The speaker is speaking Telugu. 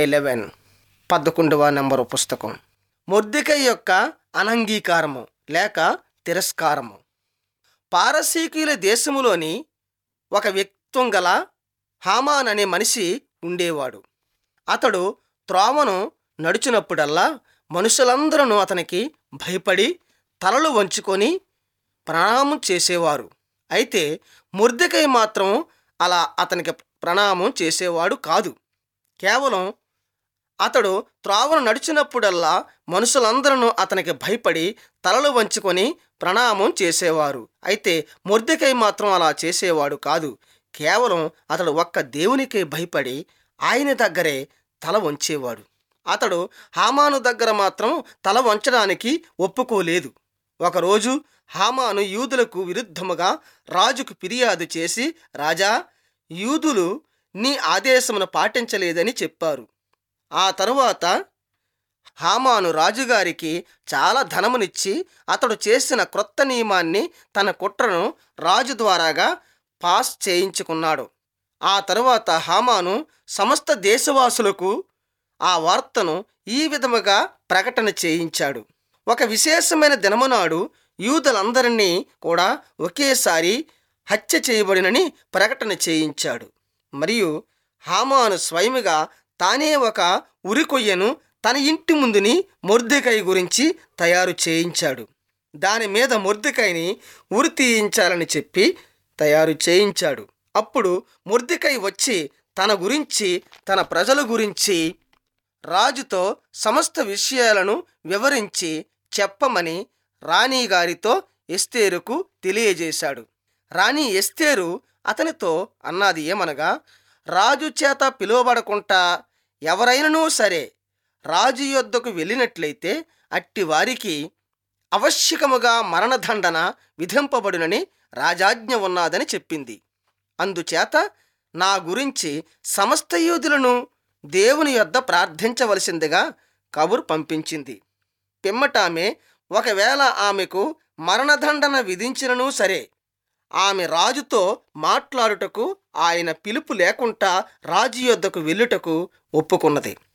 ఎలెవెన్ పదకొండవ నంబరు పుస్తకం మొర్దికై యొక్క అనంగీకారము లేక తిరస్కారము పారసీకుల దేశములోని ఒక వ్యక్తిత్వం గల హామాన్ అనే మనిషి ఉండేవాడు అతడు త్రోవను నడుచునప్పుడల్లా మనుషులందరూ అతనికి భయపడి తలలు వంచుకొని ప్రణామం చేసేవారు అయితే ముర్దెకై మాత్రం అలా అతనికి ప్రణామం చేసేవాడు కాదు కేవలం అతడు త్రోవను నడిచినప్పుడల్లా మనుషులందరూ అతనికి భయపడి తలలు వంచుకొని ప్రణామం చేసేవారు అయితే మొర్దెకై మాత్రం అలా చేసేవాడు కాదు కేవలం అతడు ఒక్క దేవునికే భయపడి ఆయన దగ్గరే తల వంచేవాడు అతడు హామాను దగ్గర మాత్రం తల వంచడానికి ఒప్పుకోలేదు ఒకరోజు హామాను యూదులకు విరుద్ధముగా రాజుకు ఫిర్యాదు చేసి రాజా యూదులు నీ ఆదేశమును పాటించలేదని చెప్పారు ఆ తరువాత హామాను రాజుగారికి చాలా ధనమునిచ్చి అతడు చేసిన క్రొత్త నియమాన్ని తన కుట్రను రాజు ద్వారాగా పాస్ చేయించుకున్నాడు ఆ తరువాత హామాను సమస్త దేశవాసులకు ఆ వార్తను ఈ విధముగా ప్రకటన చేయించాడు ఒక విశేషమైన దినమునాడు యూదులందరినీ కూడా ఒకేసారి హత్య చేయబడినని ప్రకటన చేయించాడు మరియు హామాను స్వయముగా తానే ఒక ఉరికొయ్యను తన ఇంటి ముందుని మొర్దెకై గురించి తయారు చేయించాడు దాని మీద మొర్దెకైని ఉరి తీయించాలని చెప్పి తయారు చేయించాడు అప్పుడు మొర్దెకై వచ్చి తన గురించి తన ప్రజల గురించి రాజుతో సమస్త విషయాలను వివరించి చెప్పమని రాణి గారితో ఎస్తేరుకు తెలియజేశాడు రాణి ఎస్తేరు అతనితో అన్నది ఏమనగా రాజు చేత పిలువబడకుండా ఎవరైనను సరే రాజు యొద్దకు వెళ్ళినట్లయితే అట్టి వారికి అవశ్యకముగా మరణదండన విధింపబడునని రాజాజ్ఞ ఉన్నదని చెప్పింది అందుచేత నా గురించి సమస్త యూదులను దేవుని యొద్ద ప్రార్థించవలసిందిగా కబురు పంపించింది పిమ్మటామె ఒకవేళ ఆమెకు మరణదండన విధించినను సరే ఆమె రాజుతో మాట్లాడుటకు ఆయన పిలుపు లేకుండా రాజు యొద్దకు వెళ్ళుటకు ఒప్పుకున్నది